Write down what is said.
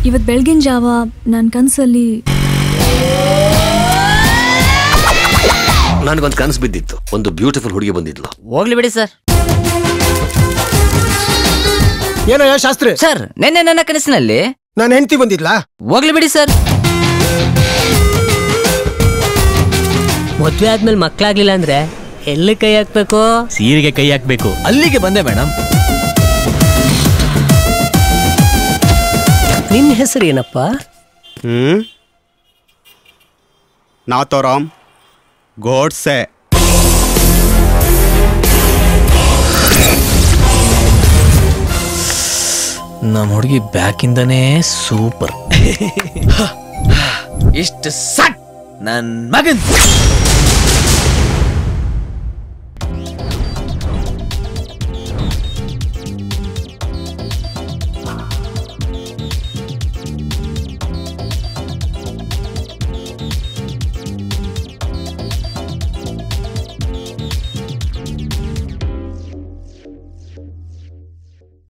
ಇವತ್ ಬೆಳಗಿನ ಜಾವ ನನ್ನ ಕನ್ಸಲ್ಲಿ ನನಗೊಂದು ಕನಸು ಬಿದ್ದಿತ್ತು ಒಂದು ಬ್ಯೂಟಿಫುಲ್ ಹುಡುಗಿ ಬಂದಿದ್ಲು ಹೋಗ್ಲಿ ಬಿಡಿ ಸರ್ ಏನೋ ಯಾ ಶಾಸ್ತ್ರಿ ಸರ್ ನಿನ್ನೆ ನನ್ನ ಕನಸಿನಲ್ಲಿ ನಾನು ಹೆಂಡತಿ ಬಂದಿದ್ಲಾ ಹೋಗ್ಲಿ ಬಿಡಿ ಸರ್ ಮದ್ವೆ ಆದ್ಮೇಲೆ ಮಕ್ಳಾಗ್ಲಿಲ್ಲ ಅಂದ್ರೆ ಎಲ್ಲಿ ಕೈ ಹಾಕ್ಬೇಕು ಸೀರೆಗೆ ಕೈ ಹಾಕ್ಬೇಕು ಅಲ್ಲಿಗೆ ಬಂದೆ ಮೇಡಮ್ ನಿನ್ನ ಹೆಸರು ಏನಪ್ಪ ಹ್ಮ್ ನಾಥೋರಾಮ್ ಗೋಡ್ಸೆ ನಮ್ಮ ಹುಡುಗಿ ಬ್ಯಾಕಿಂದನೇ ಸೂಪರ್ ಇಷ್ಟು ಸಟ್ ನನ್ ಮಗನ್